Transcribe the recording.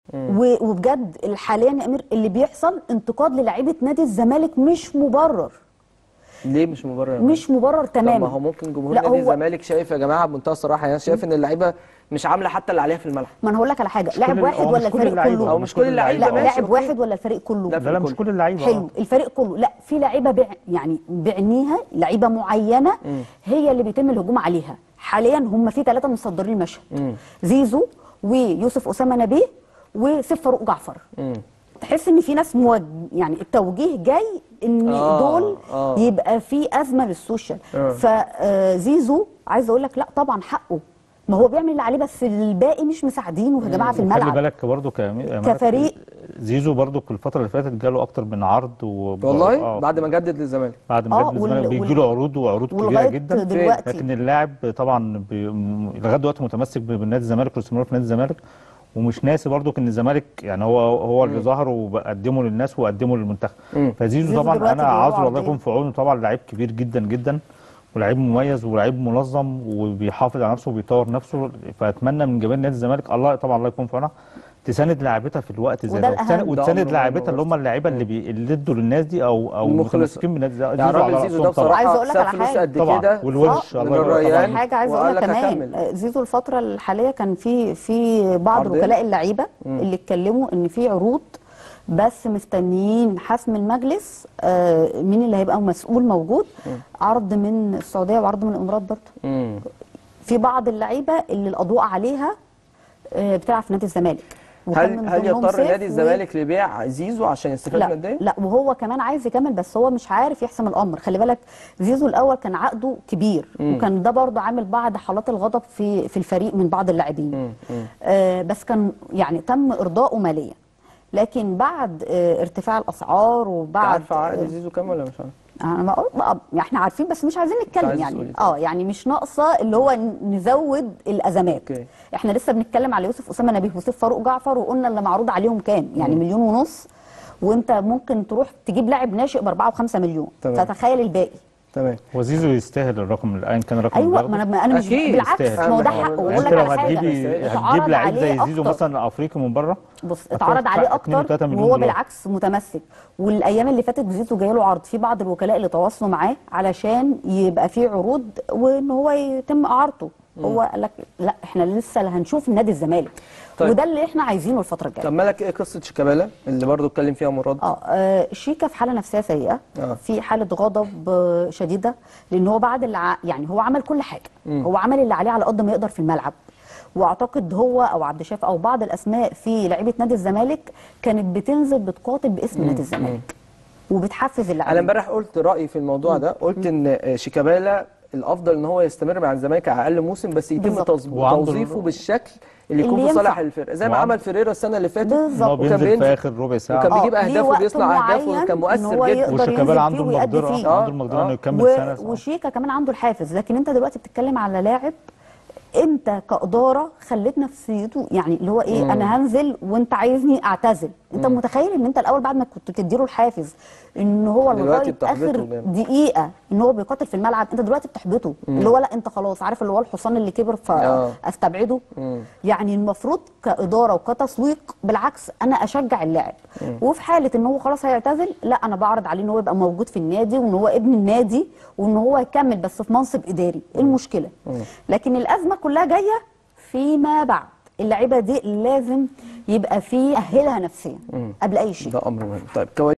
و- وبجد حاليا يا امير اللي بيحصل انتقاد للاعيبه نادي الزمالك مش مبرر ليه مش مبرر مش مبرر طب ما تماما هو ممكن جمهور لا نادي هو الزمالك شايف يا جماعه بمنتهى الصراحه يعني شايف ان اللعيبه مش عامله حتى اللي عليها في الملعب ما انا هقول لك على حاجه لاعب كل- واحد هو ولا مش كل الفريق اللعيبة، كله او مش كل اللعيبه لا ماشي لاعب أوكي. واحد ولا الفريق كله لا، لا لا مش الكل. كل اللعيبه حلو آه. الفريق كله لا في لعيبه بع... يعني بعينيها لعيبه معينه هي اللي بيتم الهجوم عليها حاليا هم في ثلاثه مصدرين المشهد زيزو ويوسف اسامه نبيه وسيف فاروق جعفر تحس ان في ناس موج... يعني التوجيه جاي ان آه، دول آه. يبقى في ازمه للسوشيال آه. فزيزو عايز اقول لك لا طبعا حقه ما هو بيعمل اللي عليه بس الباقي مش مساعدينه يا جماعه في وخلي الملعب بالك برضه كم- كفريق. زيزو برضه الفتره اللي فاتت جاله اكتر من عرض و... والله آه، بعد ما جدد للزمالك بعد ما آه، جد وال- الزمالك وال- بيجي له عروض وعروض كبيره ولغايه جدا دلوقتي لكن اللاعب طبعا بي... م- لغايه دلوقتي متمسك ب- بنادي الزمالك واستمرار في نادي الزمالك ومش ناسي برضه ان الزمالك يعني هو هو اللي ظهر وقدمه للناس وقدمه للمنتخب فزيزو زيزو طبعا دلوقتي انا بيقولوا عذره الله عرضية. يكون في عونه طبعا لعيب كبير جدا جدا ولاعيب مميز ولاعيب منظم وبيحافظ على نفسه وبيطور نفسه فاتمنى من جماهير نادي الزمالك الله طبعا الله يكون في عونها تساند لاعبتها في الوقت زي وده ده الأهم. وتساند- ده وتساند أمر لاعبتها مهم اللي هم اللعيبه اللي بي... اللي ادوا للناس دي او او المخلصة. متمسكين بالنادي ده يعني زيزو على راجل زيزو ده رأسهم طبعا عايز بصراحه أقول لك على ساب فلوس حاجة. قد طبعا كده والونش من الله يبارك الريان طبعا حاجه عايزه اقول وقال لك لك كمان هكمل. آه، زيزو الفتره الحاليه كان في في بعض عرضين؟ وكلاء اللعيبه اللي اتكلموا ان في عروض بس مستنيين حسم المجلس آه، مين اللي هيبقى مسؤول موجود عرض من السعوديه وعرض من الامارات برضه مم. في بعض اللعيبه اللي الاضواء عليها آه، بتلعب في نادي الزمالك وكان هل من هل ضمنهم يضطر سيف نادي و- الزمالك لبيع زيزو عشان يستفاد لا ماديا؟ لا وهو كمان عايز يكمل بس هو مش عارف يحسم الامر خلي بالك زيزو الاول كان عقده كبير وكان ده برضه عامل بعض حالات الغضب في في الفريق من بعض اللاعبين آه بس كان يعني تم ارضائه ماليا لكن بعد آه ارتفاع الاسعار انت وبعد عارفه عقد زيزو كام ولا مش عارف؟ انا ما أقول- بقى يعني احنا عارفين بس مش عايزين نتكلم عايز يعني تقولي. اه يعني مش ناقصه اللي هو ن- نزود الازمات أوكي. احنا لسه بنتكلم على يوسف اسامه نبيه وسيف فاروق جعفر وقلنا اللي معروض عليهم كام يعني مليون ونص وانت ممكن تروح تجيب لاعب ناشئ ب 4 و5 مليون تمام. فتخيل الباقي تمام وزيزو يستاهل الرقم ايا كان الرقم ايوه اللي ما بياخده. انا ما انا مش أكيد بالعكس يستاهل. ما هو ده يعني حقه انت واقول انت لك لو على حاجه هتجيبي اتعرض هتجيب لعيب زي عليه زيزو أكتر. مثلا افريقي من بره بص هتاخد اتعرض عليه حق 2 و3 اكتر مليون وهو دولار. بالعكس متمسك والايام اللي فاتت زيزو جاي له عرض في بعض الوكلاء اللي تواصلوا معاه علشان يبقى في عروض وان هو يتم اعارته هو قال لك لا احنا لسه هنشوف نادي الزمالك طيب. وده اللي احنا عايزينه الفتره الجايه طب مالك ايه قصه شيكابالا اللي برضو اتكلم فيها مراد؟ اه آه، شيكا في حاله نفسيه سيئه آه. في حاله غضب آه، شديده لان هو بعد اللي ع- يعني هو عمل كل حاجه هو عمل اللي عليه على قد ما يقدر في الملعب واعتقد هو او عبد الشافي او بعض الاسماء في لعيبه نادي الزمالك كانت بتنزل بتقاتل باسم نادي الزمالك وبتحفز انا اللاعبين امبارح قلت رايي في الموضوع ده قلت ان شيكابالا الافضل ان هو يستمر مع الزمالك على اقل موسم بس يتم بالظبط. تظبيط- وعنده توظيفه ال- بالشكل اللي يكون اللي في صالح ينفع. الفرقه زي ما وعنده- عمل فيريرا السنه اللي فاتت بالظبط. ان هو وكان بينزل في بينزل- اخر ربع ساعه وكان آه، بيجيب ليه اهداف وقت وبيصنع اهداف معين وكان إن مؤثر هو جدا يقدر وشيكابالا ينزل عنده فيه ويأدي المقدره فيه. آه، عنده المقدره آه. انه يكمل و- سنه وشيكا كمان عنده الحافز لكن انت دلوقتي بتتكلم على لاعب انت كاداره خليت نفسيته يعني اللي هو ايه انا هنزل وانت عايزني اعتزل انت متخيل ان انت الاول بعد ما كنت بتديله الحافز ان هو دلوقتي لغايه بتحبطه اخر جامد. دقيقه ان هو بيقاتل في الملعب انت دلوقتي بتحبطه اللي هو لا انت خلاص عارف اللي هو الحصان اللي كبر آه. فاستبعده يعني المفروض كاداره وكتسويق بالعكس انا اشجع اللاعب وفي حاله ان هو خلاص هيعتزل لا انا بعرض عليه ان هو يبقى موجود في النادي وان هو ابن النادي وان هو يكمل بس في منصب اداري ايه المشكله لكن الازمه كلها جايه فيما بعد اللعيبه دي لازم يبقى فيه اهلها نفسيا قبل اي شيء ده امر مهم طيب كواليس